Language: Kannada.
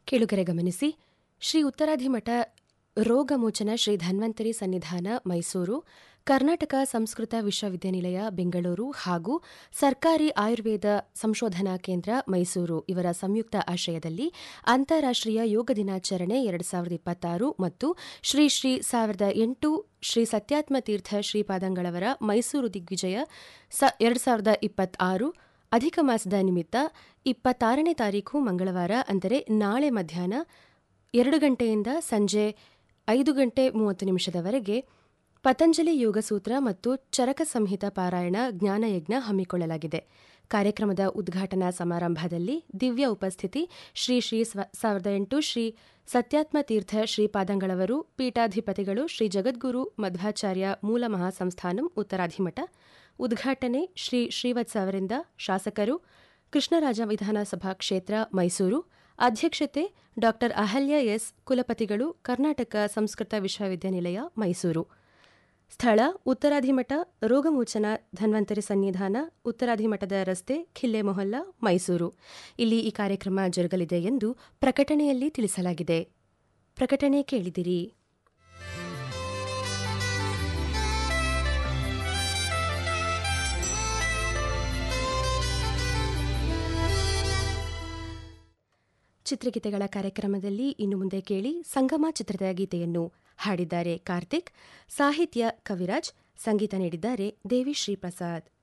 ಕೇಳುಗರೆ ಗಮನಿಸಿ ಶ್ರೀ ಉತ್ತರಾಧಿಮಠ ರೋಗಮೋಚನ ಶ್ರೀ ಧನ್ವಂತರಿ ಸನ್ನಿಧಾನ ಮೈಸೂರು ಕರ್ನಾಟಕ ಸಂಸ್ಕೃತ ವಿಶ್ವವಿದ್ಯಾನಿಲಯ ಬೆಂಗಳೂರು ಹಾಗೂ ಸರ್ಕಾರಿ ಆಯುರ್ವೇದ ಸಂಶೋಧನಾ ಕೇಂದ್ರ ಮೈಸೂರು ಇವರ ಸಂಯುಕ್ತ ಆಶ್ರಯದಲ್ಲಿ ಅಂತಾರಾಷ್ಟ್ರೀಯ ಯೋಗ ದಿನಾಚರಣೆ ಎರಡು ಸಾವಿರದ ಇಪ್ಪತ್ತಾರು ಮತ್ತು ಶ್ರೀ ಶ್ರೀ ಸಾವಿರದ ಎಂಟು ಶ್ರೀ ಸತ್ಯಾತ್ಮ ತೀರ್ಥ ಶ್ರೀಪಾದಂಗಳವರ ಮೈಸೂರು ದಿಗ್ವಿಜಯ ಎರಡು ಸಾವಿರದ ಇಪ್ಪತ್ತಾರು ಅಧಿಕ ಮಾಸದ ನಿಮಿತ್ತ ಇಪ್ಪತ್ತಾರನೇ ತಾರೀಖು ಮಂಗಳವಾರ ಅಂದರೆ ನಾಳೆ ಮಧ್ಯಾಹ್ನ ಎರಡು ಗಂಟೆಯಿಂದ ಸಂಜೆ ಐದು ಗಂಟೆ ಮೂವತ್ತು ನಿಮಿಷದವರೆಗೆ ಪತಂಜಲಿ ಯೋಗಸೂತ್ರ ಮತ್ತು ಚರಕ ಸಂಹಿತ ಪಾರಾಯಣ ಜ್ಞಾನಯಜ್ಞ ಹಮ್ಮಿಕೊಳ್ಳಲಾಗಿದೆ ಕಾರ್ಯಕ್ರಮದ ಉದ್ಘಾಟನಾ ಸಮಾರಂಭದಲ್ಲಿ ದಿವ್ಯ ಉಪಸ್ಥಿತಿ ಶ್ರೀ ಶ್ರೀ ಸಾವಿರದ ಎಂಟು ಶ್ರೀ ಸತ್ಯಾತ್ಮ ತೀರ್ಥ ಶ್ರೀಪಾದಂಗಳವರು ಪೀಠಾಧಿಪತಿಗಳು ಶ್ರೀ ಜಗದ್ಗುರು ಮಧ್ವಾಚಾರ್ಯ ಮೂಲ ಮಹಾಸಂಸ್ಥಾನಂ ಉತ್ತರಾಧಿಮಠ ಉದ್ಘಾಟನೆ ಶ್ರೀ ಶ್ರೀವತ್ಸ ಅವರಿಂದ ಶಾಸಕರು ಕೃಷ್ಣರಾಜ ವಿಧಾನಸಭಾ ಕ್ಷೇತ್ರ ಮೈಸೂರು ಅಧ್ಯಕ್ಷತೆ ಡಾ ಅಹಲ್ಯ ಎಸ್ ಕುಲಪತಿಗಳು ಕರ್ನಾಟಕ ಸಂಸ್ಕೃತ ವಿಶ್ವವಿದ್ಯಾನಿಲಯ ಮೈಸೂರು ಸ್ಥಳ ಉತ್ತರಾಧಿಮಠ ರೋಗಮೋಚನ ಧನ್ವಂತರಿ ಸನ್ನಿಧಾನ ಉತ್ತರಾಧಿಮಠದ ರಸ್ತೆ ಖಿಲ್ಲೆ ಮೊಹಲ್ಲ ಮೈಸೂರು ಇಲ್ಲಿ ಈ ಕಾರ್ಯಕ್ರಮ ಜರುಗಲಿದೆ ಎಂದು ಪ್ರಕಟಣೆಯಲ್ಲಿ ತಿಳಿಸಲಾಗಿದೆ ಪ್ರಕಟಣೆ ಕೇಳಿದಿರಿ ಚಿತ್ರಗೀತೆಗಳ ಕಾರ್ಯಕ್ರಮದಲ್ಲಿ ಇನ್ನು ಮುಂದೆ ಕೇಳಿ ಸಂಗಮ ಚಿತ್ರದ ಗೀತೆಯನ್ನು ಹಾಡಿದ್ದಾರೆ ಕಾರ್ತಿಕ್ ಸಾಹಿತ್ಯ ಕವಿರಾಜ್ ಸಂಗೀತ ನೀಡಿದ್ದಾರೆ ದೇವಿ ಶ್ರೀ ಪ್ರಸಾದ್